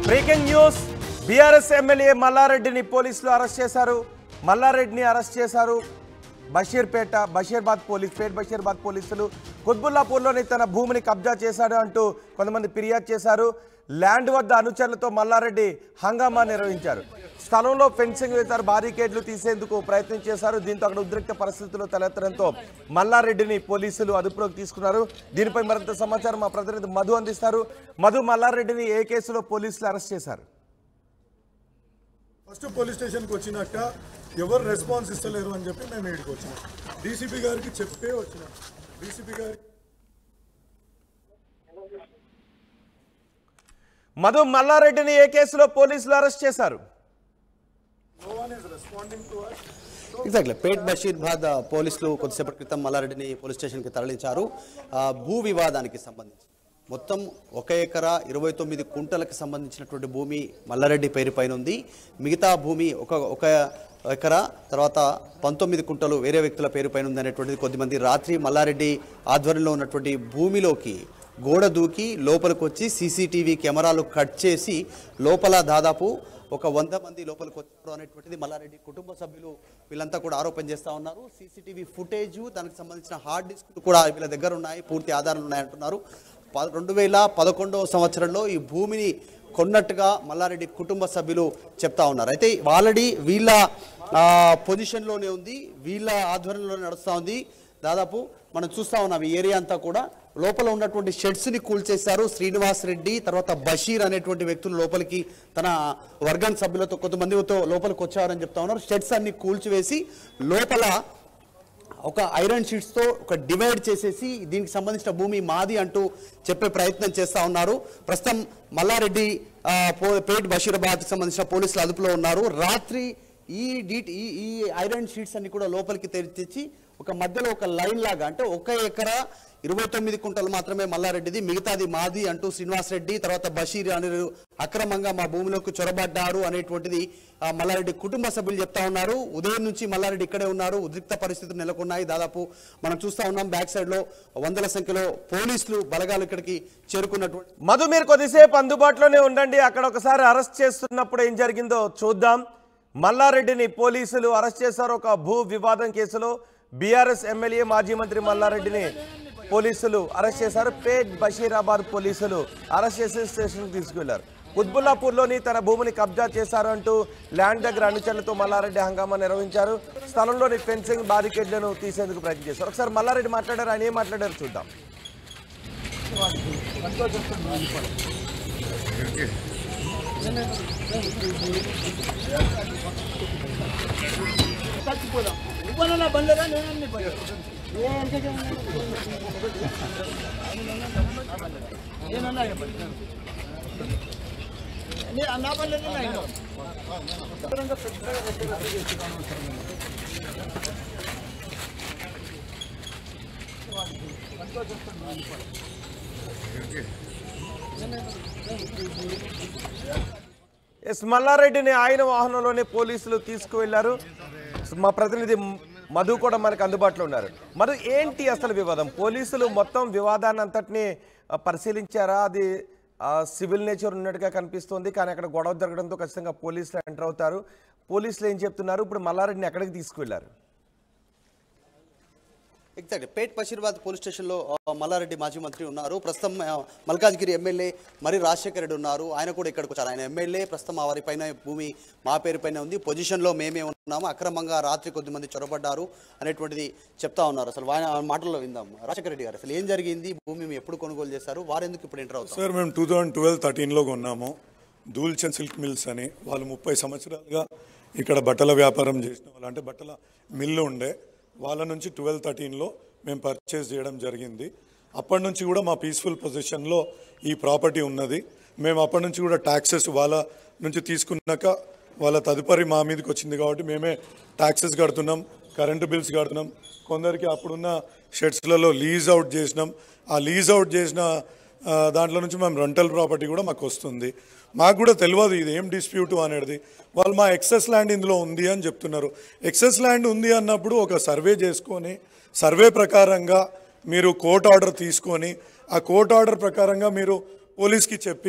Breaking news BRS MLA మల్లారెడ్డిని పోలీసులు arrest చేశారు మల్లారెడ్డిని అరెస్ట్ చేశారు బషీర్పేట బషీర్బాద్ పోలీస్ పేట్ బషీర్బాద్ పోలీసులు కుత్బుల్లాపూర్లోని తన భూమిని కబ్జా చేశాడు అంటూ కొంతమంది ఫిర్యాదు చేశారు ల్యాండ్ వద్ద అనుచరులతో మల్లారెడ్డి హంగామా నిర్వహించారు స్థలంలో ఫెన్సింగ్ వేశారు బారికేడ్లు తీసేందుకు ప్రయత్నం చేశారు దీంతో అక్కడ ఉద్రిక్త పరిస్థితులు తలెత్తడంతో మల్లారెడ్డిని పోలీసులు అదుపులోకి తీసుకున్నారు దీనిపై మరింత సమాచారం మా ప్రతినిధి మధు అందిస్తారు మధు మల్లారెడ్డిని ఏ కేసులో పోలీసులు అరెస్ట్ చేశారు ఫస్ట్ పోలీస్ స్టేషన్కి వచ్చినాక ఎవరు రెస్పాన్స్ ఇస్తలేరు అని చెప్పి మేము ఇక్కడికి వచ్చినాం డీసీపీ గారికి చెప్పే వచ్చినాం డీసీపీ గారికి మధు మల్లారెడ్డిని ఏ కేసులో పోలీసులు అరెస్ట్ చేశారు no one is responding to us exactly Pet Basheerabad ఆ, పోలీసులు కొద్దిసేపటి క్రితం మల్లారెడ్డిని పోలీస్ స్టేషన్కి తరలించారు ఆ, భూ వివాదానికి సంబంధించి మొత్తం ఒక ఎకరా ఇరవై తొమ్మిది కుంటలకు సంబంధించినటువంటి భూమి మల్లారెడ్డి పేరు పైన ఉంది మిగతా భూమి ఒక ఒక ఎకరా తర్వాత పంతొమ్మిది కుంటలు వేరే వ్యక్తుల పేరు పైన ఉంది అనేటువంటిది కొద్దిమంది రాత్రి మల్లారెడ్డి ఆధ్వర్యంలో ఉన్నటువంటి భూమిలోకి గోడ దూకి లోపలికి వచ్చి సీసీటీవీ కెమెరాలు కట్ చేసి లోపల దాదాపు ఒక వంద మంది లోపలికి వచ్చారు అనేటువంటిది మల్లారెడ్డి కుటుంబ సభ్యులు వీళ్ళంతా కూడా ఆరోపణ చేస్తా ఉన్నారు సీసీటీవీ ఫుటేజ్ దానికి సంబంధించిన హార్డ్ డిస్క్ కూడా వీళ్ళ దగ్గర ఉన్నాయి పూర్తి ఆధారాలు ఉన్నాయంటున్నారు ప- రెండు వేల పదకొండవ సంవత్సరంలో ఈ భూమిని కొన్నట్టుగా మల్లారెడ్డి కుటుంబ సభ్యులు చెప్తా ఉన్నారు అయితే ఆల్రెడీ వీళ్ళ ఆ, పొజిషన్లోనే ఉంది వీళ్ళ ఆధ్వర్యంలోనే నడుస్తూ ఉంది దాదాపు మనం చూస్తా ఉన్నాం ఈ ఏరియా అంతా కూడా లోపల ఉన్నటువంటి షెడ్స్ ని కూల్చేశారు శ్రీనివాస్ రెడ్డి తర్వాత బషీర్ అనేటువంటి వ్యక్తులు లోపలికి తన వర్గం సభ్యులతో కొంతమందితో లోపలికి వచ్చారని చెప్తా ఉన్నారు షెడ్స్ అన్ని కూల్చివేసి లోపల ఒక ఐరన్ షీట్స్తో ఒక డివైడ్ చేసేసి దీనికి సంబంధించిన భూమి మాది అంటూ చెప్పే ప్రయత్నం చేస్తా ఉన్నారు ప్రస్తుతం మల్లారెడ్డి ఆ, పో- పేట్ బషీరాబాద్కి సంబంధించిన పోలీసులు అదుపులో ఉన్నారు రాత్రి ఈ డీట్ ఈ ఈ ఐరన్ షీట్స్ అన్ని కూడా లోపలికి తెరి- తెచ్చి ఒక మధ్యలో ఒక లైన్ లాగా అంటే ఒక ఎకరా ఇరవై తొమ్మిది కుంటలు మాత్రమే మల్లారెడ్డిది మిగతాది మాది అంటూ శ్రీనివాస్ రెడ్డి తర్వాత బషీర్ అనే అక్రమంగా మా భూమిలోకి చొరబడ్డారు అనేటువంటిది ఆ, మల్లారెడ్డి కుటుంబ సభ్యులు చెప్తా ఉన్నారు ఉదయం నుంచి మల్లారెడ్డి ఇక్కడే ఉన్నారు ఉద్రిక్త పరిస్థితులు నెలకొన్నాయి దాదాపు మనం చూస్తా ఉన్నాం బ్యాక్ సైడ్ లో వందల సంఖ్యలో పోలీసులు బలగాలు ఇక్కడికి చేరుకున్నటువంటి మధు మీరు కొద్దిసేపు అందుబాటులోనే ఉండండి అక్కడ ఒకసారి అరెస్ట్ చేస్తున్నప్పుడు ఏం జరిగిందో చూద్దాం మల్లారెడ్డిని పోలీసులు అరెస్ట్ చేశారు ఒక భూ వివాదం కేసులో బీఆర్ఎస్ ఎమ్మెల్యే మాజీ మంత్రి మల్లారెడ్డిని పోలీసులు అరెస్ట్ చేశారు పేట్ బషీరాబాద్ పోలీసులు అరెస్ట్ చేసి స్టేషన్కి తీసుకెళ్లారు కుత్బుల్లాపూర్లోని తన భూమిని కబ్జా చేశారు అంటూ ల్యాండ్ దగ్గర అనుచరులతో మల్లారెడ్డి హంగామా నిర్వహించారు స్థలంలోని ఫెన్సింగ్ బారికేడ్లను తీసేందుకు ప్రయత్నం చేశారు ఒకసారి మల్లారెడ్డి మాట్లాడారు ఆయన ఏం మాట్లాడారు చూద్దాం నువ్వనన్నా బండ్లేదా నేనన్నీ బండి నేనన్నా ఏ బండి నే- నా బండ్లేదా నా ఇంకా ఎస్ మల్లారెడ్డిని ఆయన వాహనంలోనే పోలీసులు తీసుకువెళ్లారు మా ప్రతినిధి మధు కూడా మనకు అందుబాటులో ఉన్నారు మధు ఏంటి అసలు వివాదం పోలీసులు మొత్తం వివాదాన్ని అంతటిని ఆ, పరిశీలించారా అది ఆ, సివిల్ నేచర్ ఉన్నట్టుగా కనిపిస్తుంది కానీ అక్కడ గొడవ జరగడంతో ఖచ్చితంగా పోలీసులు ఎంటర్ అవుతారు పోలీసులు ఏం చెప్తున్నారు ఇప్పుడు మల్లారెడ్డిని ఎక్కడికి తీసుకువెళ్లారు ఎగ్జాక్ట్ పేట్ బషీర్బాద్ పోలీస్ స్టేషన్లో ఆ, మల్లారెడ్డి మాజీ మంత్రి ఉన్నారు ప్రస్తుతం ఆ, మల్కాజ్గిరి ఎమ్మెల్యే మరి రాజశేఖర రెడ్డి ఉన్నారు ఆయన కూడా ఇక్కడికి వచ్చారు ఆయన ఎమ్మెల్యే ప్రస్తుతం వారి పైన భూమి మా పేరు పైన ఉంది పొజిషన్లో మేమే ఉన్నాము అక్రమంగా రాత్రి కొద్దిమంది చొరబడ్డారు అనేటువంటిది చెప్తా ఉన్నారు అసలు ఆయన మాటల్లో విందాం రాజశేఖర రెడ్డి గారు అసలు ఏం జరిగింది భూమి మేము ఎప్పుడు కొనుగోలు చేశారు వారెందుకు ఇప్పుడు ఎంటర్ అవుతారు సార్ మేము టూ థౌజండ్ ట్వెల్వ్ థర్టీన్లో కొన్నాము దూల్చంద్ సిల్క్ మిల్స్ అని వాళ్ళు ముప్పై సంవత్సరాలుగా ఇక్కడ బట్టల వ్యాపారం చేసిన వాళ్ళు అంటే బట్టల మిల్లు ఉండే వాళ్ళ నుంచి ట్వెల్వ్ థర్టీన్లో మేము పర్చేస్ చేయడం జరిగింది అప్పటి నుంచి కూడా మా పీస్ఫుల్ పొజిషన్లో ఈ ప్రాపర్టీ ఉన్నది మేము అప్పటి నుంచి కూడా ట్యాక్సెస్ వాళ్ళ నుంచి తీసుకున్నాక వాళ్ళ తదుపరి మా మీదకి వచ్చింది కాబట్టి మేమే ట్యాక్సెస్ కడుతున్నాం కరెంటు బిల్స్ కడుతున్నాం కొందరికి అప్పుడున్న షెడ్స్లలో లీజ్ అవుట్ చేసినాం ఆ లీజ్ అవుట్ చేసిన ఆ, దాంట్లో నుంచి మేము రెంటల్ ప్రాపర్టీ కూడా మాకు వస్తుంది మాకు కూడా తెలియదు ఇది ఏం డిస్ప్యూట్ అనేది వాళ్ళు మా ఎక్సెస్ ల్యాండ్ ఇందులో ఉంది అని చెప్తున్నారు ఎక్సెస్ ల్యాండ్ ఉంది అన్నప్పుడు ఒక సర్వే చేసుకొని సర్వే ప్రకారంగా మీరు కోర్ట్ ఆర్డర్ తీసుకొని ఆ కోర్ట్ ఆర్డర్ ప్రకారంగా మీరు పోలీస్కి చెప్పి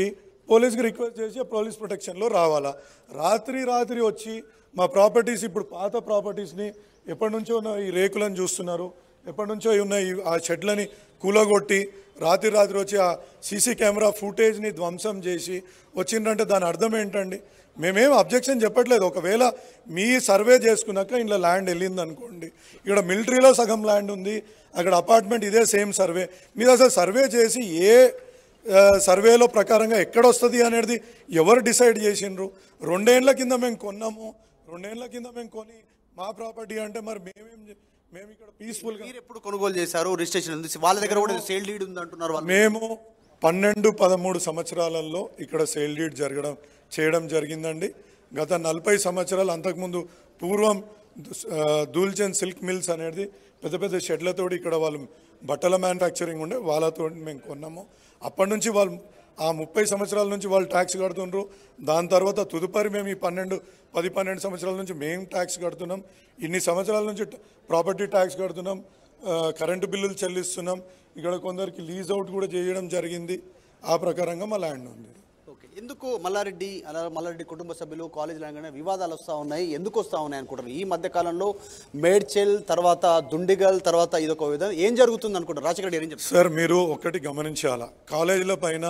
పోలీస్కి రిక్వెస్ట్ చేసి పోలీస్ ప్రొటెక్షన్లో రావాలా రాత్రి రాత్రి వచ్చి మా ప్రాపర్టీస్ ఇప్పుడు పాత ప్రాపర్టీస్ని ఎప్పటి నుంచో ఉన్న ఈ రేకులను చూస్తున్నారు ఎప్పటి నుంచో ఉన్న ఈ ఆ షెడ్లని కూలగొట్టి రాత్రి రాత్రి వచ్చి ఆ సీసీ కెమెరా ఫుటేజ్ని ధ్వంసం చేసి వచ్చిందంటే దాని అర్థం ఏంటండి మేమేం అబ్జెక్షన్ చెప్పట్లేదు ఒకవేళ మీ సర్వే చేసుకున్నాక ఇంట్లో ల్యాండ్ వెళ్ళింది అనుకోండి ఇక్కడ మిలిటరీలో సగం ల్యాండ్ ఉంది అక్కడ అపార్ట్మెంట్ ఇదే సేమ్ సర్వే మీరు అసలు సర్వే చేసి ఏ ఆ, సర్వేలో ప్రకారంగా ఎక్కడ వస్తుంది అనేది ఎవరు డిసైడ్ చేసిండ్రు రెండేళ్ల కింద మేము కొన్నాము రెండేళ్ల కింద మేము కొని మా ప్రాపర్టీ అంటే మరి మేమేం చే- మేము ఇక్కడ పీస్ఫుల్గా మీరు ఎప్పుడు కొనుగోలు చేశారు రిజిస్ట్రేషన్ ఉంది వాళ్ళ దగ్గర కూడా సేల్ డీడ్ ఉంది అంటున్నారు వాళ్ళు మేము పన్నెండు పదమూడు సంవత్సరాలలో ఇక్కడ సేల్ డీడ్ జరగడం చేయడం జరిగిందండి గత నలభై సంవత్సరాలు అంతకుముందు పూర్వం ఆ, దూల్చంద్ సిల్క్ మిల్స్ అనేది పెద్ద పెద్ద షెడ్లతోటి ఇక్కడ వాళ్ళు బట్టల మ్యానుఫ్యాక్చరింగ్ ఉండే వాళ్ళతో మేము కొన్నాము అప్పటి నుంచి వాళ్ళు ఆ ముప్పై సంవత్సరాల నుంచి వాళ్ళు ట్యాక్స్ కడుతుండ్రు దాని తర్వాత తదుపరి మేము ఈ పన్నెండు పది పన్నెండు సంవత్సరాల నుంచి మేము ట్యాక్స్ కడుతున్నాం ఇన్ని సంవత్సరాల నుంచి ప్రాపర్టీ ట్యాక్స్ కడుతున్నాం ఆ, కరెంటు బిల్లులు చెల్లిస్తున్నాం ఇక్కడ కొందరికి లీజ్ అవుట్ కూడా చేయడం జరిగింది ఆ ప్రకారంగా మా ల్యాండ్ ఉంది ఓకే ఎందుకు మల్లారెడ్డి అలా మల్లారెడ్డి కుటుంబ సభ్యులు కాలేజ్ లాగానే వివాదాలు వస్తూ ఉన్నాయి ఎందుకు వస్తూ ఉన్నాయి అనుకుంటారు ఈ మధ్య కాలంలో మేడ్చెల్ తర్వాత దుండిగల్ తర్వాత ఇదొక విధంగా ఏం జరుగుతుంది అనుకుంటారు రాజశేఖర్ రెడ్డి ఏం చెప్తారు సార్ మీరు ఒకటి గమనించాలా కాలేజీల పైన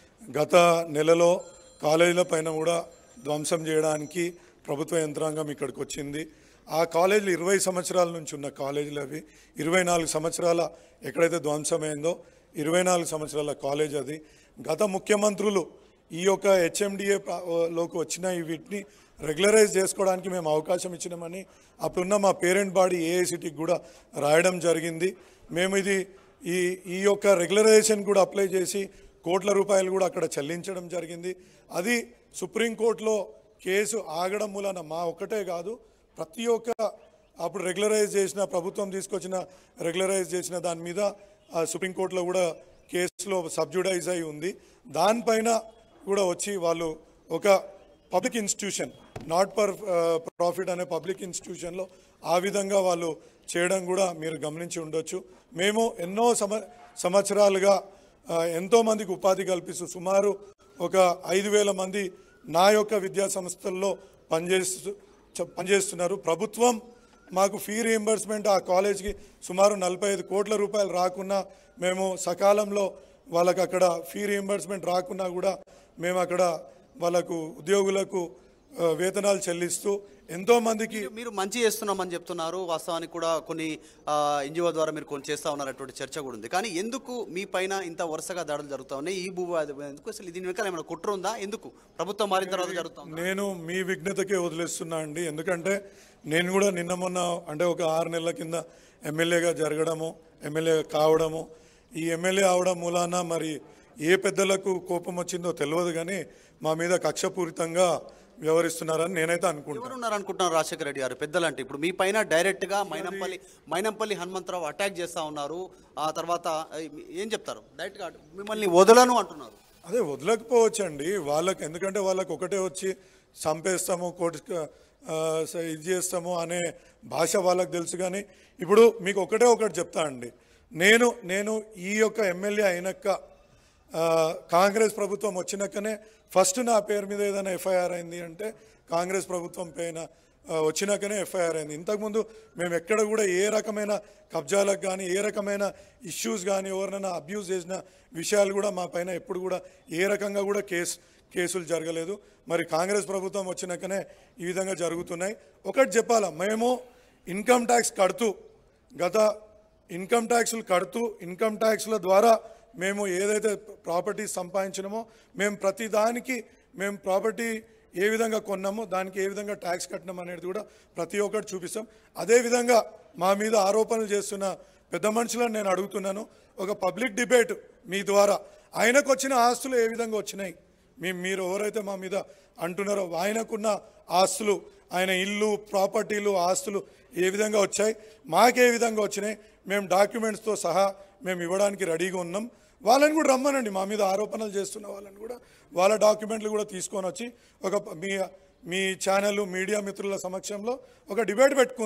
గత నెలలో కాలేజీల పైన కూడా ధ్వంసం చేయడానికి ప్రభుత్వ యంత్రాంగం ఇక్కడికి వచ్చింది ఆ కాలేజీలు ఇరవై సంవత్సరాల నుంచి ఉన్న కాలేజీలు అవి ఇరవై నాలుగు సంవత్సరాల ఎక్కడైతే ధ్వంసమైందో ఇరవై నాలుగు సంవత్సరాల కాలేజ్ అది గత ముఖ్యమంత్రులు ఈ యొక్క హెచ్ఎండిఏ లోకి వచ్చిన ఈ వీటిని రెగ్యులరైజ్ చేసుకోవడానికి మేము అవకాశం ఇచ్చినామని అప్పుడున్న మా పేరెంట్ బాడీ ఏఐసిటీకి కూడా రాయడం జరిగింది మేము ఇది ఈ ఈ యొక్క రెగ్యులరైజేషన్ కూడా అప్లై చేసి కోట్ల రూపాయలు కూడా అక్కడ చెల్లించడం జరిగింది అది సుప్రీంకోర్టులో కేసు ఆగడం మూలన మా ఒక్కటే కాదు ప్రతి ఒక్క అప్పుడు రెగ్యులరైజ్ చేసిన ప్రభుత్వం తీసుకొచ్చిన రెగ్యులరైజ్ చేసిన దాని మీద ఆ సుప్రీంకోర్టులో కూడా కేసులో సబ్జుడైజ్ అయి ఉంది దానిపైన కూడా వచ్చి వాళ్ళు ఒక public institution not for profit అనే పబ్లిక్ ఇన్స్టిట్యూషన్లో ఆ విధంగా వాళ్ళు చేయడం కూడా మీరు గమనించి ఉండొచ్చు మేము ఎన్నో సమ సంవత్సరాలుగా ఆ, ఎంతో మందికి ఉపాధి కల్పిస్తూ సుమారు ఒక ఐదు వేల మంది నా యొక్క విద్యా సంస్థల్లో పనిచేస్తూ చ- పనిచేస్తున్నారు ప్రభుత్వం మాకు ఫీ రీఎంబర్స్మెంట్ ఆ కాలేజ్కి సుమారు నలభై ఐదు కోట్ల రూపాయలు రాకున్నా మేము సకాలంలో వాళ్ళకి అక్కడ ఫీ రీఎంబర్స్మెంట్ రాకున్నా కూడా మేము అక్కడ వాళ్ళకు ఉద్యోగులకు ఆ, వేతనాలు చెల్లిస్తూ ఎంతో మందికి మీరు మంచి చేస్తున్నామని చెప్తున్నారు వాస్తవానికి కూడా కొన్ని ఎన్జిఓ ద్వారా మీరు కొన్ని చేస్తా ఉన్నారటువంటి చర్చ కూడా ఉంది కానీ ఎందుకు మీ పైన ఇంత వరుసగా దాడులు జరుగుతా ఉన్నాయి ఈ భూ ఎందుకు అసలు దీని వెనకాల ఏమైనా కుట్ర ఉందా ఎందుకు ప్రభుత్వం మారిన తర్వాత జరుగుతా ఉందా? నేను మీ విఘ్నతకే వదిలేస్తున్నా అండి ఎందుకంటే నేను కూడా నిన్న మొన్న అంటే ఒక ఆరు నెలల కింద ఎమ్మెల్యేగా జరగడము ఎమ్మెల్యే కావడము ఈ ఎమ్మెల్యే అవడం మూలాన మరి ఏ పెద్దలకు కోపం వచ్చిందో తెలియదు కానీ మా మీద కక్షపూరితంగా వ్యవహరిస్తున్నారని నేనైతే అనుకుంటున్నాను ఎవరు ఉన్నారు అనుకుంటున్నారు రాజశేఖర రెడ్డి గారు పెద్దలంటే ఇప్పుడు మీ పైన డైరెక్ట్ గా మైనంపల్లి మైనంపల్లి హనుమంతరావు అటాక్ చేస్తా ఉన్నారు ఆ తర్వాత ఆ, ఏం చెప్తారు డైరెక్ట్ గా మిమ్మల్ని వదలను అంటున్నారు అదే వదలకపోవచ్చండి వాళ్ళకి ఎందుకంటే వాళ్ళకి ఒకటే వచ్చి చంపేస్తాము కోటి ఆ, స- ఇది చేస్తాము అనే భాష వాళ్ళకి తెలుసు కానీ ఇప్పుడు మీకు ఒకటే ఒకటి చెప్తా అండి నేను నేను ఈ యొక్క ఎమ్మెల్యే అయినాక ఆ, కాంగ్రెస్ ప్రభుత్వం వచ్చినాకనే ఫస్ట్ నా పేరు మీద ఏదైనా ఎఫ్ఐఆర్ అయింది అంటే కాంగ్రెస్ ప్రభుత్వం పైన ఆ, వచ్చినాకనే ఎఫ్ఐఆర్ అయింది ఇంతకుముందు మేము ఎక్కడ కూడా ఏ రకమైన కబ్జాలకు కానీ ఏ రకమైన ఇష్యూస్ కానీ ఎవరినైనా అబ్యూస్ చేసిన విషయాలు కూడా మా పైన ఎప్పుడు కూడా ఏ రకంగా కూడా కేసు కేసులు జరగలేదు మరి కాంగ్రెస్ ప్రభుత్వం వచ్చినాకనే ఈ విధంగా జరుగుతున్నాయి ఒకటి చెప్పాలా మేము ఇన్కమ్ ట్యాక్స్ కడుతూ గత ఇన్కమ్ ట్యాక్స్లు కడుతూ ఇన్కమ్ ట్యాక్స్ల ద్వారా మేము ఏదైతే ప్రాపర్టీ సంపాదించినామో మేము ప్రతి దానికి మేము ప్రాపర్టీ ఏ విధంగా కొన్నామో దానికి ఏ విధంగా ట్యాక్స్ కట్టినాం అనేది కూడా ప్రతి ఒక్కటి చూపిస్తాం అదేవిధంగా మా మీద ఆరోపణలు చేస్తున్న పెద్ద మనుషులను నేను అడుగుతున్నాను ఒక పబ్లిక్ డిబేట్ మీ ద్వారా ఆయనకు వచ్చిన ఆస్తులు ఏ విధంగా వచ్చినాయి మీ మీరు ఎవరైతే మా మీద అంటున్నారో ఆయనకున్న ఆస్తులు ఆయన ఇల్లు ప్రాపర్టీలు ఆస్తులు ఏ విధంగా వచ్చాయి మాకే విధంగా వచ్చినాయి మేము డాక్యుమెంట్స్తో సహా మేము ఇవ్వడానికి రెడీగా ఉన్నాం వాళ్ళని కూడా రమ్మనండి మా మీద ఆరోపణలు చేస్తున్న వాళ్ళని కూడా వాళ్ళ డాక్యుమెంట్లు కూడా తీసుకొని వచ్చి ఒక ప- మీ మీ ఛానల్ మీడియా మిత్రుల సమక్షంలో ఒక డిబేట్ పెట్టుకుందాం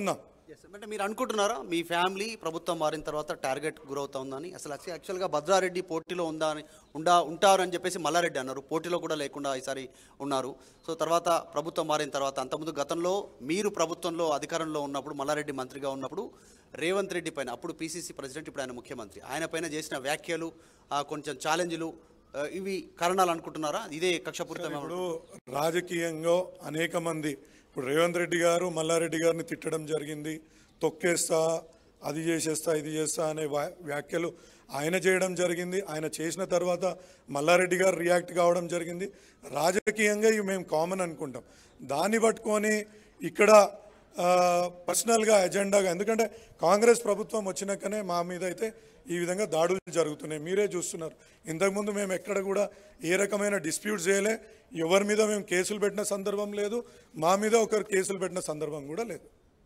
Yes, sir. అంటే మీరు అనుకుంటున్నారా మీ ఫ్యామిలీ ప్రభుత్వం మారిన తర్వాత టార్గెట్ గురవుతుందని అసలు యాక్చు- యాక్చువల్గా భద్రారెడ్డి పోటీలో ఉందా అని ఉండా ఉంటారు అని చెప్పేసి మల్లారెడ్డి అన్నారు పోటీలో కూడా లేకుండా ఈసారి ఉన్నారు సో తర్వాత ప్రభుత్వం మారిన తర్వాత అంతకుముందు గతంలో మీరు ప్రభుత్వంలో అధికారంలో ఉన్నప్పుడు మల్లారెడ్డి మంత్రిగా ఉన్నప్పుడు రేవంత్ రెడ్డి పైన అప్పుడు పీసీసీ ప్రెసిడెంట్ ఇప్పుడు ఆయన ముఖ్యమంత్రి ఆయన పైన చేసిన వ్యాఖ్యలు ఆ, కొంచెం ఛాలెంజ్లు ఆ, ఇవి కారణాలు అనుకుంటున్నారా ఇదే కక్షపూరితమైన ఇప్పుడు రాజకీయంగా అనేక మంది ఇప్పుడు రేవంత్ రెడ్డి గారు మల్లారెడ్డి గారిని తిట్టడం జరిగింది తొక్కేస్తా అది చేసేస్తా ఇది చేస్తా అనే వ్యా- వ్యాఖ్యలు ఆయన చేయడం జరిగింది ఆయన చేసిన తర్వాత మల్లారెడ్డి గారు రియాక్ట్ కావడం జరిగింది రాజకీయంగా ఇవి మేము కామన్ అనుకుంటాం దాన్ని పట్టుకొని ఇక్కడ ఆ, పర్సనల్గా ఎజెండాగా ఎందుకంటే కాంగ్రెస్ ప్రభుత్వం వచ్చినాకనే మా మీద అయితే ఈ విధంగా దాడులు జరుగుతున్నాయి మీరే చూస్తున్నారు ఇంతకుముందు మేము ఎక్కడ కూడా ఏ రకమైన డిస్ప్యూట్ చేయలే ఎవరి మీద మేము కేసులు పెట్టిన సందర్భం లేదు మా మీద ఒకరు కేసులు పెట్టిన సందర్భం కూడా లేదు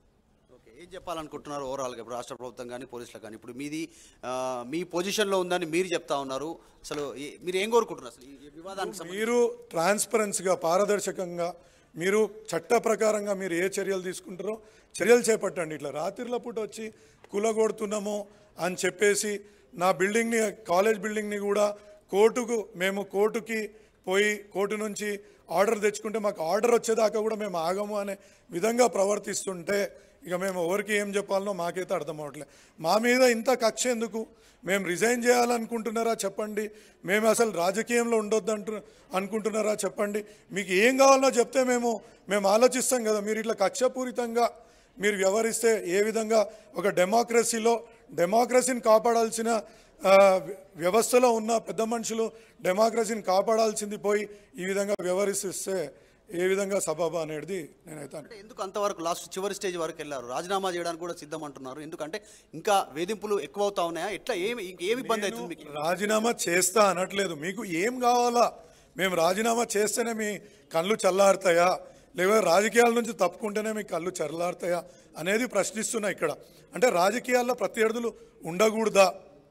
ఓకే ఏం చెప్పాలనుకుంటున్నారు ఓవరాల్గా ఇప్పుడు రాష్ట్ర ప్రభుత్వం కానీ పోలీసులకు కానీ ఇప్పుడు మీది ఆ, మీ పొజిషన్లో ఉందని మీరు చెప్తా ఉన్నారు అసలు ఏ- మీరు ఏం కోరుకుంటున్నారు అసలు ఈ వివాదానికి సంబంధించి మీరు ట్రాన్స్పరెన్సీగా పారదర్శకంగా మీరు చట్ట ప్రకారంగా మీరు ఏ చర్యలు తీసుకుంటారో చర్యలు చేపట్టండి ఇట్లా రాత్రిల పూట వచ్చి కూలగొడుతున్నాము అని చెప్పేసి నా బిల్డింగ్ని కాలేజ్ బిల్డింగ్ని కూడా కోర్టుకు మేము కోర్టుకి పోయి కోర్టు నుంచి ఆర్డర్ తెచ్చుకుంటే మాకు ఆర్డర్ వచ్చేదాకా కూడా మేము ఆగము అనే విధంగా ప్రవర్తిస్తుంటే ఇక మేము ఎవరికి ఏం చెప్పాలనో మాకైతే అర్థం అవ్వట్లేదు మా మీద ఇంత కక్ష ఎందుకు మేము రిజైన్ చేయాలనుకుంటున్నారా చెప్పండి మేము అసలు రాజకీయంలో ఉండొద్దు అంటు అనుకుంటున్నారా చెప్పండి మీకు ఏం కావాలనో చెప్తే మేము మేము ఆలోచిస్తాం కదా మీరు ఇట్లా కక్షపూరితంగా మీరు వ్యవహరిస్తే ఏ విధంగా ఒక డెమోక్రసీలో డెమోక్రసీని కాపాడాల్సిన ఆ, వ్యవస్థలో ఉన్న పెద్ద మనుషులు డెమోక్రసీని కాపాడాల్సింది పోయి ఈ విధంగా వ్యవహరిస్తే ఏ విధంగా సబబా అనేది నేనైతే అనుకుంటున్నాను. అంటే ఎందుకు అంతవరకు లాస్ట్ చివరి స్టేజ్ వరకు వెళ్ళారు రాజీనామా చేయడానికి కూడా సిద్ధం అంటున్నారు ఎందుకంటే ఇంకా వేధింపులు ఎక్కువ అవుతా ఉన్నాయా ఎట్లా ఏమి ఏమి ఇబ్బంది అవుతుంది మీకు రాజీనామా చేస్తా అనట్లేదు మీకు ఏం కావాలా మేము రాజీనామా చేస్తేనే మీ కళ్ళు చల్లారుతాయా లేకపోతే రాజకీయాల నుంచి తప్పుకుంటేనే మీ కళ్ళు చల్లారుతాయా అనేది ప్రశ్నిస్తున్నా ఇక్కడ అంటే రాజకీయాల్లో ప్రత్యర్థులు ఉండకూడదా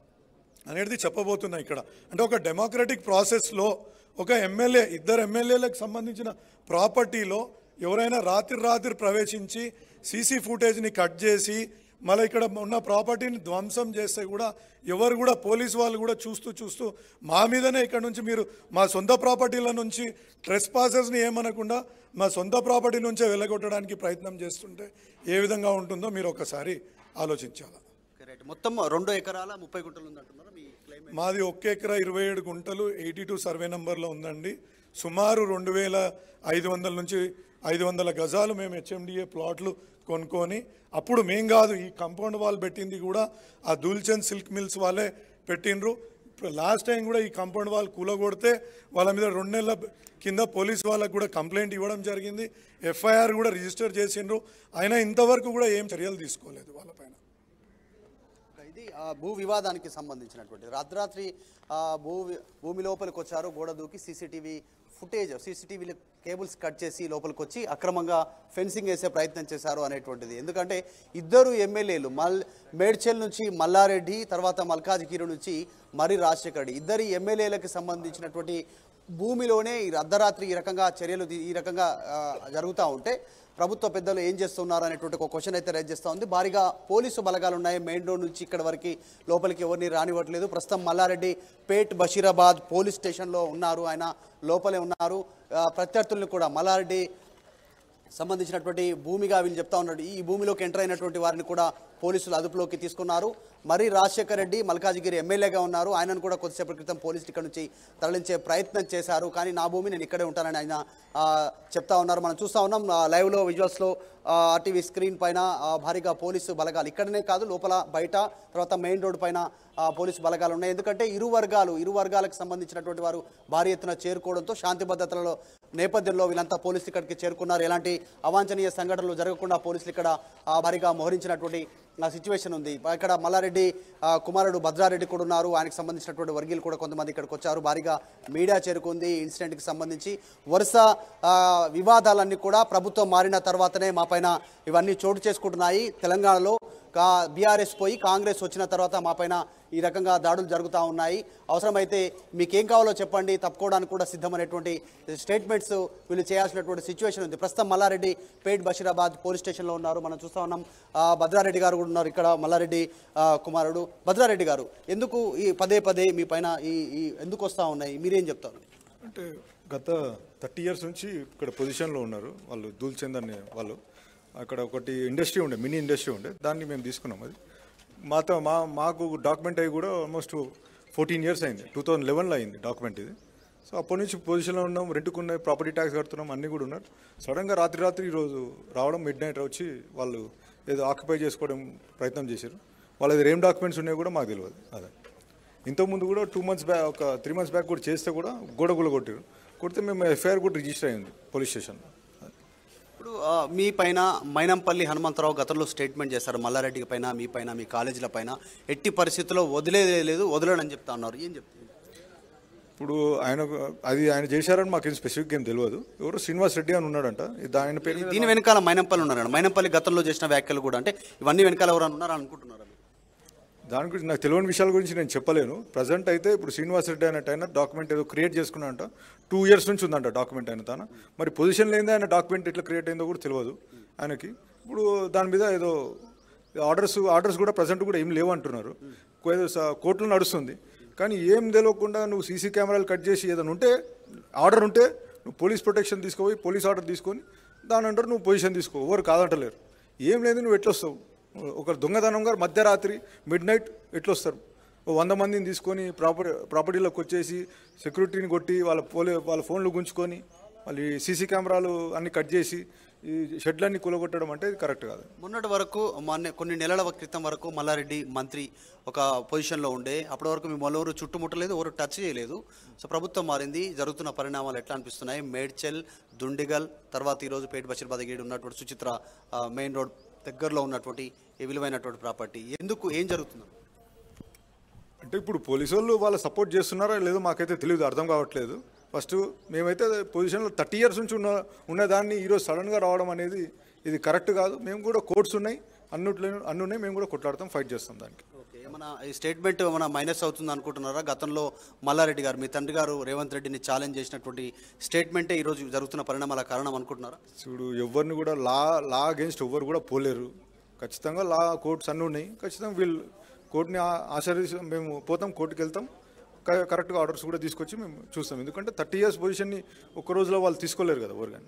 అనేది చెప్పబోతున్నా ఇక్కడ అంటే ఒక డెమోక్రటిక్ ప్రాసెస్లో ఒక ఎమ్మెల్యే ఇద్దరు ఎమ్మెల్యేలకు సంబంధించిన ప్రాపర్టీలో ఎవరైనా రాత్రి రాత్రి ప్రవేశించి సీసీ ఫుటేజ్ని కట్ చేసి మళ్ళీ ఇక్కడ ఉన్న ప్రాపర్టీని ధ్వంసం చేస్తే కూడా ఎవరు కూడా పోలీస్ వాళ్ళు కూడా చూస్తూ చూస్తూ మా మీదనే ఇక్కడ నుంచి మీరు మా సొంత ప్రాపర్టీల నుంచి ట్రెస్ పాసెస్ని ఏమనకుండా మా సొంత ప్రాపర్టీ నుంచే వెళ్ళగొట్టడానికి ప్రయత్నం చేస్తుంటే ఏ విధంగా ఉంటుందో మీరు ఒకసారి ఆలోచించాలి రైట్ మొత్తం రెండు ఎకరాల ముప్పై గుంటలు ఉందంటున్నారు మీ క్లైమ్ మాది ఒక్క ఎకరా ఇరవై ఏడు గుంటలు ఎయిటీ టూ సర్వే నంబర్లో ఉందండి సుమారు రెండు వేల ఐదు వందల నుంచి ఐదు వందల గజాలు మేము హెచ్ఎండిఏ ప్లాట్లు కొనుక్కొని అప్పుడు మేం కాదు ఈ కంపౌండ్ వాల్ పెట్టింది కూడా ఆ దూల్చంద్ సిల్క్ మిల్స్ వాళ్ళే పెట్టిండ్రు ఇప్పుడు లాస్ట్ టైం కూడా ఈ కంపౌండ్ వాల్ కూలగొడితే వాళ్ళ మీద రెండు నెలల కింద పోలీస్ వాళ్ళకు కూడా కంప్లైంట్ ఇవ్వడం జరిగింది ఎఫ్ఐఆర్ కూడా రిజిస్టర్ చేసిండ్రు అయినా ఇంతవరకు కూడా ఏం చర్యలు తీసుకోలేదు వాళ్ళపైన ఇది ఆ, భూ వివాదానికి సంబంధించినటువంటి రాత్రాత్రి ఆ, భూ వి- భూమి లోపలికి వచ్చారు గోడ దూకి CCTV footage CCTV cables cut చేసి లోపలికి వచ్చి అక్రమంగా ఫెన్సింగ్ వేసే ప్రయత్నం చేశారు అనేటువంటిది ఎందుకంటే ఇద్దరు ఎమ్మెల్యేలు మల్ మేడ్చల్ నుంచి మల్లారెడ్డి తర్వాత మల్కాజ్గిరి నుంచి మరి రాజశేఖర్ రెడ్డి ఇద్దరి ఎమ్మెల్యేలకు సంబంధించినటువంటి భూమిలోనే ఈ అర్ధరాత్రి ఈ రకంగా చర్యలు తీ- ఈ రకంగా ఆ, జరుగుతూ ఉంటే ప్రభుత్వ పెద్దలు ఏం చేస్తున్నారు అనేటువంటి ఒక క్వశ్చన్ అయితే రైజ్ చేస్తూ ఉంది భారీగా పోలీసు బలగాలు ఉన్నాయి మెయిన్ రోడ్ నుంచి ఇక్కడ వరకు లోపలికి ఎవరిని రానివ్వట్లేదు ప్రస్తుతం మల్లారెడ్డి పేట్ బషీరాబాద్ పోలీస్ స్టేషన్లో ఉన్నారు ఆయన లోపలే ఉన్నారు ఆ, ప్రత్యర్థుల్ని కూడా మల్లారెడ్డి సంబంధించినటువంటి భూమిగా వీళ్ళు చెప్తా ఉన్నాడు ఈ భూమిలోకి ఎంటర్ అయినటువంటి వారిని కూడా పోలీసులు అదుపులోకి తీసుకున్నారు మరి రాజశేఖర్ రెడ్డి మల్కాజిగిరి ఎమ్మెల్యేగా ఉన్నారు ఆయనను కూడా కొద్దిసేపటి క్రితం పోలీసులు ఇక్కడ నుంచి తరలించే ప్రయత్నం చేశారు కానీ నా భూమి నేను ఇక్కడే ఉంటానని ఆయన ఆ, చెప్తా ఉన్నారు మనం చూస్తా ఉన్నాం ఆ, లైవ్లో విజువల్స్లో ఆర్టీవీ స్క్రీన్ పైన ఆ, భారీగా పోలీసు బలగాలు ఇక్కడనే కాదు లోపల బయట తర్వాత మెయిన్ రోడ్ పైన ఆ, పోలీసు బలగాలు ఉన్నాయి ఎందుకంటే ఇరు వర్గాలు ఇరు వర్గాలకు సంబంధించినటువంటి వారు భారీ ఎత్తున చేరుకోవడంతో శాంతి భద్రతలలో నేపథ్యంలో వీళ్ళంతా పోలీసులు ఇక్కడికి చేరుకున్నారు ఎలాంటి అవాంఛనీయ సంఘటనలు జరగకుండా పోలీసులు ఇక్కడ ఆ, భారీగా మోహరించినటువంటి ఆ సిచ్యువేషన్ ఉంది ఇక్కడ మల్లారెడ్డి ఆ, కుమారుడు భద్రారెడ్డి కూడా ఉన్నారు ఆయనకు సంబంధించినటువంటి వర్గీయులు కూడా కొంతమంది ఇక్కడికి వచ్చారు భారీగా మీడియా చేరుకుంది ఈ ఇన్సిడెంట్కి సంబంధించి వరుస ఆ, వివాదాలన్నీ కూడా ప్రభుత్వం మారిన తర్వాతనే మా పైన ఇవన్నీ చోటు చేసుకుంటున్నాయి తెలంగాణలో కా బీఆర్ఎస్ పోయి కాంగ్రెస్ వచ్చిన తర్వాత మా పైన ఈ రకంగా దాడులు జరుగుతూ ఉన్నాయి అవసరమైతే మీకేం కావాలో చెప్పండి తప్పుకోవడానికి కూడా సిద్ధమైనటువంటి స్టేట్మెంట్స్ వీళ్ళు చేయాల్సినటువంటి సిచ్యువేషన్ ఉంది ప్రస్తుతం మల్లారెడ్డి పేట్ బషీరాబాద్ పోలీస్ స్టేషన్లో ఉన్నారు మనం చూస్తా ఉన్నాం ఆ, భద్రారెడ్డి గారు కూడా ఉన్నారు ఇక్కడ మల్లారెడ్డి ఆ, కుమారుడు భద్రారెడ్డి గారు ఎందుకు ఈ పదే పదే మీ పైన ఈ ఈ ఎందుకు వస్తూ ఉన్నాయి మీరేం చెప్తారు అంటే గత థర్టీ ఇయర్స్ నుంచి ఇక్కడ పొజిషన్లో ఉన్నారు వాళ్ళు దూల్చంద్ అనే వాళ్ళు అక్కడ ఒకటి ఇండస్ట్రీ ఉండే మినీ ఇండస్ట్రీ ఉండే దాన్ని మేము తీసుకున్నాం అది మాతో మా మాకు డాక్యుమెంట్ అయ్యి కూడా ఆల్మోస్ట్ ఫోర్టీన్ ఇయర్స్ అయింది టూ థౌజండ్ లెవెన్లో అయింది డాక్యుమెంట్ ఇది సో అప్పటి నుంచి పొజిషన్లో ఉన్నాం రెంట్కున్న ప్రాపర్టీ ట్యాక్స్ కడుతున్నాం అన్నీ కూడా ఉన్నారు సడన్గా రాత్రి రాత్రి ఈరోజు రావడం మిడ్ నైట్ వచ్చి వాళ్ళు ఏదో ఆక్యుపై చేసుకోవడం ప్రయత్నం చేశారు వాళ్ళ దగ్గర ఏం డాక్యుమెంట్స్ ఉన్నాయో కూడా మాకు తెలియదు అదే ఇంతకుముందు కూడా టూ మంత్స్ బ్యాక్ ఒక త్రీ మంత్స్ బ్యాక్ కూడా చేస్తే కూడా గోడ గుల కొట్టారు కొడితే మేము ఎఫ్ఐఆర్ కూడా రిజిస్టర్ అయింది పోలీస్ స్టేషన్లో ఇప్పుడు ఆ, మీ పైన మైనంపల్లి హనుమంతరావు గతంలో స్టేట్మెంట్ చేశారు మల్లారెడ్డి పైన మీ పైన మీ కాలేజీల పైన ఎట్టి పరిస్థితుల్లో వదిలేదే లేదు వదలడని చెప్తా ఉన్నారు ఏం చెప్తారు ఇప్పుడు ఆయన అది ఆయన చేశారని మాకు స్పెసిఫిక్ ఏం తెలియదు ఎవరు శ్రీనివాస్ రెడ్డి అని ఉన్నాడంట ఇది ఆయన పేరు మీద దీని వెనకాల మైనంపల్లి ఉన్నారు మైనంపల్లి గతంలో చేసిన వ్యాఖ్యలు కూడా అంటే ఇవన్నీ వెనకాల ఎవరైనా ఉన్నారు అనుకుంటున్నారు దాని గురించి నాకు తెలియని విషయాల గురించి నేను చెప్పలేను ప్రజెంట్ అయితే ఇప్పుడు శ్రీనివాస్ రెడ్డి అన్నట్టు ఆయన డాక్యుమెంట్ ఏదో క్రియేట్ చేసుకున్నాడంట టూ ఇయర్స్ నుంచి ఉందంట డాక్యుమెంట్ ఆయన తన మరి పొజిషన్ లేదే ఆయన డాక్యుమెంట్ ఎట్లా క్రియేట్ అయిందో కూడా తెలియదు ఆయనకి ఇప్పుడు దాని మీద ఏదో ఆర్డర్స్ ఆర్డర్స్ కూడా ప్రజెంట్ కూడా ఏం లేవు అంటున్నారు ఏదో స- కోర్టులో నడుస్తుంది కానీ ఏం తెలియకుండా నువ్వు సీసీ కెమెరాలు కట్ చేసి ఏదైనా ఉంటే ఆర్డర్ ఉంటే నువ్వు పోలీస్ ప్రొటెక్షన్ తీసుకుపోయి పోలీస్ ఆర్డర్ తీసుకొని దాని అంటారు నువ్వు పొజిషన్ తీసుకో ఎవరు కాదంటలేరు ఏం లేదు నువ్వు ఎట్లా వస్తావు ఒక దొంగతనం గారు మధ్యరాత్రి మిడ్ నైట్ ఎట్లా వస్తారు ఓ వంద మందిని తీసుకొని ప్రాపర్టీ ప్రాపర్టీలోకి వచ్చేసి సెక్యూరిటీని కొట్టి వాళ్ళ పోలీ వాళ్ళ ఫోన్లు గుంజుకొని మళ్ళీ సీసీ కెమెరాలు అన్ని కట్ చేసి ఈ షెడ్లన్నీ కూలగొట్టడం అంటే ఇది కరెక్ట్ కాదు మొన్నటి వరకు మొన్న కొన్ని నెలల క్రితం వరకు మల్లారెడ్డి మంత్రి ఒక పొజిషన్లో ఉండే అప్పటి వరకు మేము ఎవరు చుట్టుముట్టలేదు ఎవరు టచ్ చేయలేదు సో ప్రభుత్వం మారింది జరుగుతున్న పరిణామాలు ఎట్లా అనిపిస్తున్నాయి మేడ్చల్ దుండిగల్ తర్వాత ఈరోజు పేట బషీర్బాద్ గేడ్ ఉన్నటువంటి సుచిత్ర ఆ, మెయిన్ రోడ్ దగ్గరలో ఉన్నటువంటి ఈ విలువైనటువంటి ప్రాపర్టీ ఎందుకు ఏం జరుగుతుంది అంటే ఇప్పుడు పోలీసు వాళ్ళు వాళ్ళ సపోర్ట్ చేస్తున్నారా లేదో మాకైతే తెలియదు అర్థం కావట్లేదు ఫస్ట్ మేమైతే పొజిషన్లో థర్టీ ఇయర్స్ నుంచి ఉన్న ఉన్నదాన్ని ఈరోజు సడన్గా రావడం అనేది ఇది కరెక్ట్ కాదు మేము కూడా కోర్ట్స్ ఉన్నాయి అన్నిట్లో అన్ని ఉన్నాయి మేము కూడా కొట్లాడతాం ఫైట్ చేస్తాం దానికి ఓకే ఏమైనా ఈ స్టేట్మెంట్ ఏమైనా మైనస్ అవుతుంది అనుకుంటున్నారా గతంలో మల్లారెడ్డి గారు మీ తండ్రి గారు రేవంత్ రెడ్డిని ఛాలెంజ్ చేసినటువంటి స్టేట్మెంటే ఈరోజు జరుగుతున్న పరిణామాల కారణం అనుకుంటున్నారా చూడు ఎవరిని కూడా లా లా అగేన్స్ట్ ఎవ్వరు కూడా పోలేరు ఖచ్చితంగా లా కోర్ట్స్ అన్నీ ఉన్నాయి ఖచ్చితంగా వీళ్ళు కోర్టుని ఆ- ఆశ్రయిస్తాం మేము పోతాం కోర్టుకి వెళ్తాం క- కరెక్ట్గా ఆర్డర్స్ కూడా తీసుకొచ్చి మేము చూస్తాం ఎందుకంటే థర్టీ ఇయర్స్ పొజిషన్ని ఒక్క రోజులో వాళ్ళు తీసుకోలేరు కదా ఎవరు కానీ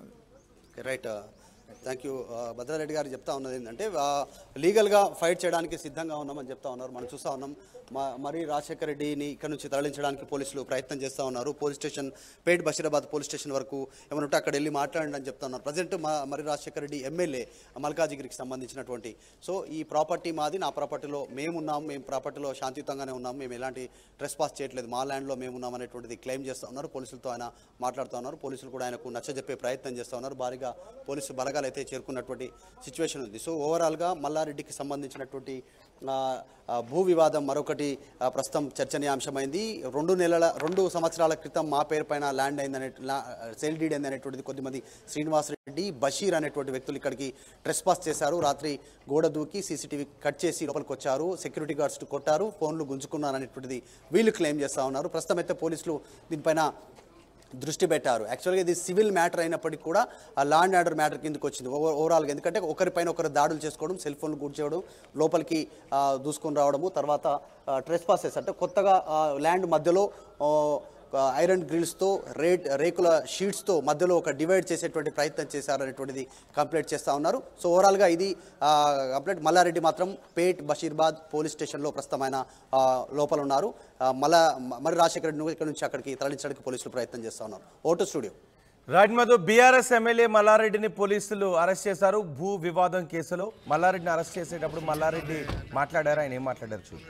రైట్ థ్యాంక్ యూ భద్రారెడ్డి గారు చెప్తా ఉన్నది ఏంటంటే లీగల్గా ఫైట్ చేయడానికి సిద్ధంగా ఉన్నామని చెప్తా ఉన్నారు మనం చూస్తూ ఉన్నాం మ- మరి రాజశేఖర రెడ్డిని ఇక్కడ నుంచి తరలించడానికి పోలీసులు ప్రయత్నం చేస్తూ ఉన్నారు police station Pet Basheerabad police station వరకు ఏమైనా ఉంటే అక్కడ వెళ్ళి మాట్లాడండి అని చెప్తా ఉన్నారు ప్రజెంట్ మా మరి రాజశేఖర రెడ్డి ఎమ్మెల్యే మల్కాజిగిరికి సంబంధించినటువంటి సో ఈ ప్రాపర్టీ మాది నా ప్రాపర్టీలో మేము ఉన్నాం మేము ప్రాపర్టీలో శాంతియుతంగానే ఉన్నాం మేము ఎలాంటి ట్రెస్ పాస్ చేయట్లేదు మా ల్యాండ్లో మేము ఉన్నాం అనేటువంటిది క్లెయిమ్ చేస్తూ ఉన్నారు పోలీసులతో ఆయన మాట్లాడుతూ ఉన్నారు పోలీసులు కూడా ఆయనకు నచ్చజెప్పే ప్రయత్నం చేస్తూ ఉన్నారు భారీగా పోలీసు బలగాలు అయితే చేరుకున్నటువంటి సిచ్యువేషన్ ఉంది సో ఓవరాల్గా మల్లారెడ్డికి సంబంధించినటువంటి ఆ, ఆ, భూ వివాదం మరొకటి ఆ, ప్రస్తుతం చర్చనీయాంశమైంది రెండు నెలల రెండు సంవత్సరాల క్రితం మా పేరు పైన ల్యాండ్ అయిందనే సేల్ డీడ్ అయింది అనేటువంటిది కొద్దిమంది శ్రీనివాస్ రెడ్డి బషీర్ అనేటువంటి వ్యక్తులు ఇక్కడికి ట్రెస్ పాస్ చేశారు రాత్రి గోడ దూకి సీసీటీవీ కట్ చేసి లోపలికి వచ్చారు సెక్యూరిటీ గార్డ్స్ కొట్టారు ఫోన్లు గుంజుకున్నారు అనేటువంటిది వీళ్ళు క్లెయిమ్ చేస్తూ ఉన్నారు ప్రస్తుతం అయితే పోలీసులు దీనిపైన దృష్టి పెట్టారు యాక్చువల్గా ఇది సివిల్ మ్యాటర్ అయినప్పటికీ కూడా ఆ లా అండ్ ఆర్డర్ మ్యాటర్ కిందకి వచ్చింది ఓవర్ ఓవరాల్గా ఎందుకంటే ఒకరిపైన ఒకరు దాడులు చేసుకోవడం సెల్ ఫోన్లు కూర్చోవడం లోపలికి ఆ, దూసుకొని రావడము తర్వాత ట్రెస్ పాసెస్ అంటే కొత్తగా ఆ, ల్యాండ్ మధ్యలో ఆ, ఒక ఐరన్ గ్రిల్స్తో రేట్ రేకుల షీట్స్తో మధ్యలో ఒక డివైడ్ చేసేటువంటి ప్రయత్నం చేశారు అనేటువంటిది కంప్లైంట్ చేస్తూ ఉన్నారు సో ఓవరాల్గా ఇది ఆ, కంప్లైంట్ మల్లారెడ్డి మాత్రం పేట్ బషీర్బాద్ పోలీస్ స్టేషన్లో ప్రస్తుతం ఆయన ఆ, లోపల ఉన్నారు ఆ, మళ్ళా మరి రాజశేఖర రెడ్డిని ఇక్కడ నుంచి అక్కడికి తరలించడానికి పోలీసులు ప్రయత్నం చేస్తూ ఉన్నారు ఓటు studio right Madhu BRS MLA మల్లారెడ్డిని పోలీసులు అరెస్ట్ చేశారు భూ వివాదం కేసులో మల్లారెడ్డిని అరెస్ట్ చేసేటప్పుడు మల్లారెడ్డి మాట్లాడారు ఆయన ఏం మాట్లాడారు చూడు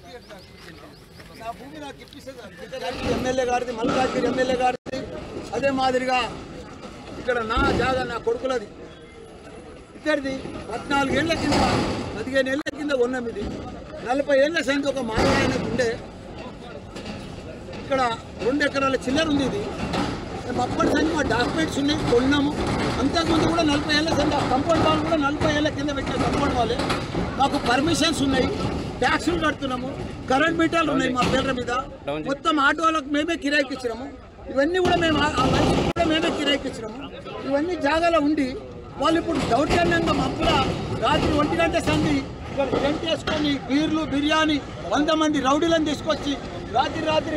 నా భూమి నాకు ఇప్పిస్తుంది ఎమ్మెల్యే గారిది మల్కాజ్గిరి ఎమ్మెల్యే గారిది అదే మాదిరిగా ఇక్కడ నా జాగా నా కొడుకులది ఇక్కడిది పద్నాలుగేళ్ల కింద పదిహేను ఏళ్ల కింద కొన్నాం ఇది నలభై ఏళ్ల సైన్స్ ఒక మానవాయనకు ఉండే ఇక్కడ రెండు ఎకరాల చిల్లర ఉంది ఇది మేము అప్పటి సంది మా డాక్యుమెంట్స్ ఉన్నాయి కొన్నాము అంతకుముందు కూడా నలభై ఏళ్ళ కింద కంపౌండ్ వాళ్ళు కూడా నలభై ఏళ్ళ కింద పెట్టిన కంపౌండ్ వాళ్ళే మాకు పర్మిషన్స్ ఉన్నాయి ట్యాక్సులు కడుతున్నాము కరెంట్ మీటర్లు ఉన్నాయి మా పేర్ల మీద మొత్తం ఆటోలకు మేమే కిరాయికి ఇచ్చినాము ఇవన్నీ కూడా మేము ఆ- ఆ లైసెన్స్ కూడా మేమే కిరాయికి ఇచ్చినాము ఇవన్నీ జాగాలో ఉండి వాళ్ళు ఇప్పుడు దౌర్జన్యంగా మప్పుల రాత్రి ఒంటి గంట సంధి ఇక్కడ టెంట్ వేసుకొని బీర్లు బిర్యానీ వంద మంది రౌడీలను తీసుకొచ్చి రాత్రి రాత్రి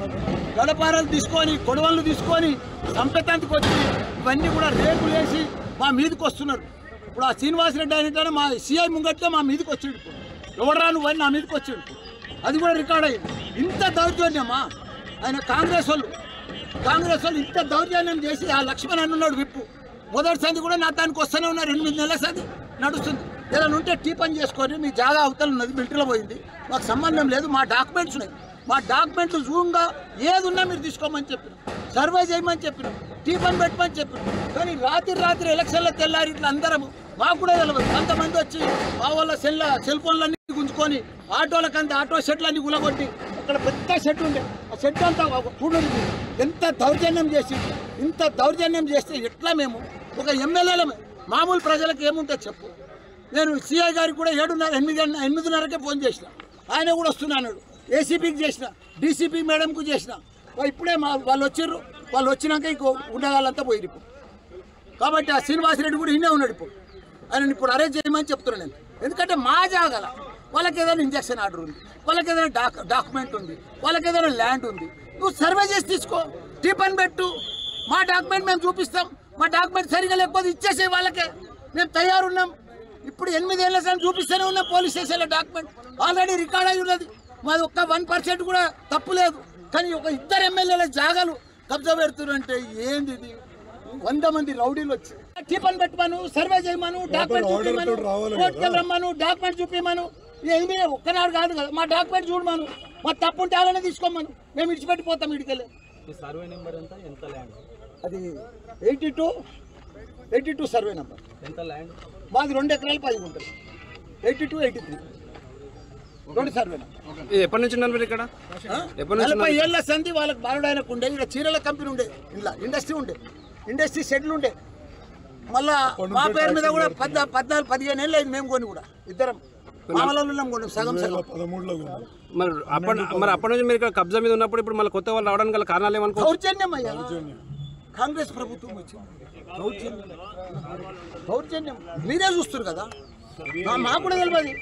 గడపారాలు తీసుకొని కొడవళ్ళు తీసుకొని సంపెతాంతికి వచ్చి ఇవన్నీ కూడా రేకులు వేసి మా మీదకి వస్తున్నారు ఇప్పుడు ఆ శ్రీనివాసరెడ్డి అయినట్టు మా సిఐ ముంగట్లో మా మీదకి వచ్చిండు ఇప్పుడు ఎవడరా నువ్వు అని నా మీదకి వచ్చిండు అది కూడా రికార్డ్ అయ్యింది ఇంత దౌర్జన్యమా ఆయన కాంగ్రెస్ వాళ్ళు కాంగ్రెస్ వాళ్ళు ఇంత దౌర్జన్యం చేసి ఆ లక్ష్మణ్ అన్న ఉన్నాడు విప్పు మొదటి సంది కూడా నా దానికి వస్తూనే ఉన్నారు ఎనిమిది నెలల సంది నడుస్తుంది ఏదైనా ఉంటే టీ పని చేసుకొని మీ జాగా అవతల ఉన్నది మిలిటరీలో పోయింది మాకు సంబంధం లేదు మా డాక్యుమెంట్స్ ఉన్నాయి మా డాక్యుమెంట్లు జూమ్గా ఏది ఉన్నా మీరు తీసుకోమని చెప్పిన సర్వే చేయమని చెప్పిన టీ పని పెట్టమని చెప్పిన కానీ రాత్రి రాత్రి ఎలక్షన్లో తెల్లారి ఇట్లా అందరం మాకు కూడా తెలియదు కొంతమంది వచ్చి మా వాళ్ళ సెల్ సెల్ ఫోన్లన్నీ గుంజుకొని ఆటోలకంతా ఆటో షెట్లన్నీ గులగొట్టి అక్కడ పెద్ద షెడ్ ఉండే ఆ షెడ్ అంతా కూడదు ఎంత దౌర్జన్యం చేసి ఇంత దౌర్జన్యం చేస్తే ఎట్లా మేము ఒక ఎమ్మెల్యేలమే మామూలు ప్రజలకు ఏముంటుంది చెప్పు నేను సిఐ గారికి కూడా ఏడున్నర ఎనిమిది గంట- ఎనిమిదిన్నరకే ఫోన్ చేసిన ఆయన కూడా వస్తున్నాడు ఏసీపీకి చేసిన డీసీపీ మేడంకు చేసిన వా ఇప్పుడే మా వాళ్ళు వచ్చిర్రు వాళ్ళు వచ్చినాక ఇంకో ఉండగాళ్ళంతా పోయిరు ఇప్పుడు కాబట్టి ఆ శ్రీనివాసరెడ్డి కూడా ఇన్నే ఉన్నాడు ఇప్పుడు ఆయన ఇప్పుడు అరేంజ్ చేయమని చెప్తున్నాను నేను ఎందుకంటే మా జాగల వాళ్ళకి ఏదైనా ఇంజక్షన్ ఆర్డర్ ఉంది వాళ్ళకి ఏదైనా డాక్ డాక్యుమెంట్ ఉంది వాళ్ళకి ఏదైనా ల్యాండ్ ఉంది నువ్వు సర్వే చేసి తీసుకో టిఫన్ పెట్టు మా డాక్యుమెంట్ మేము చూపిస్తాం మా డాక్యుమెంట్ సరిగా లేకపోతే ఇచ్చేసే వాళ్ళకే మేము తయారున్నాం ఇప్పుడు ఎనిమిది ఏళ్ళ సార్ చూపిస్తూనే ఉన్నాం పోలీస్ స్టేషన్లో డాక్యుమెంట్ ఆల్రెడీ రికార్డ్ అయి ఉన్నది మాది ఒక్క వన్ పర్సెంట్ కూడా తప్పు లేదు కానీ ఒక ఇద్దరు ఎమ్మెల్యేల జాగాలు కబ్జా పెడుతున్నారంటే ఏంది ఇది వంద మంది రౌడీలు వచ్చి టిఫన్ పెట్టమను సర్వే చేయమను డాక్యుమెంట్ చూపించమను కోర్టుకెళ్ళి రమ్మను డాక్యుమెంట్ చూపించమను ఏమి ఒక్కనాడు కాదు కదా మా డాక్యుమెంట్ చూడమను మా తప్పు ఉంటే అలానే తీసుకోమను మేము ఇడిచిపెట్టిపోతాం ఇడికెళ్ళి సర్వే నెంబర్ ఎంత ఎంత ల్యాండ్ అది eighty two eighty two survey number ఎంత ల్యాండ్ మాది రెండు ఎకరాలు పది ఉంటుంది ఎయిటీ టూ ఎయిటీ త్రీ రెండు సర్వే నెంబర్ ఎప్పటి నుంచి ఉన్నారు మీరు ఇక్కడ ఎప్పటి నుంచి నలభై ఏళ్ళ సంధి వాళ్ళకి బాలుడాయనకు ఉండే ఇక్కడ చీరల కంపెనీ ఉండే ఇలా ఇండస్ట్రీ ఉండే ఇండస్ట్రీ షెడ్లు ఉండే మళ్ళా మా పేరు మీద కూడా పద్ద పద్నాలుగు పదిహేను ఏళ్ళు అయింది మేము కొని కూడా ఇద్దరం మామూలు ఉన్నాం కొన్నాం సగం సగం పదమూడులో ఉన్నాం మరి అప్పటి మరి అప్పటి నుంచి మీరు ఇక్కడ కబ్జా మీద ఉన్నప్పుడు ఇప్పుడు మళ్ళీ కొత్త వాళ్ళు రావడానికి గల కారణాలు ఏమనుకో దౌర్జన్యం అయ్యా కాంగ్రెస్ ప్రభుత్వం వచ్చింది దౌర్జన్యం దౌర్జన్యం మీరే చూస్తారు కదా మా- మాకు కూడా తెలియదు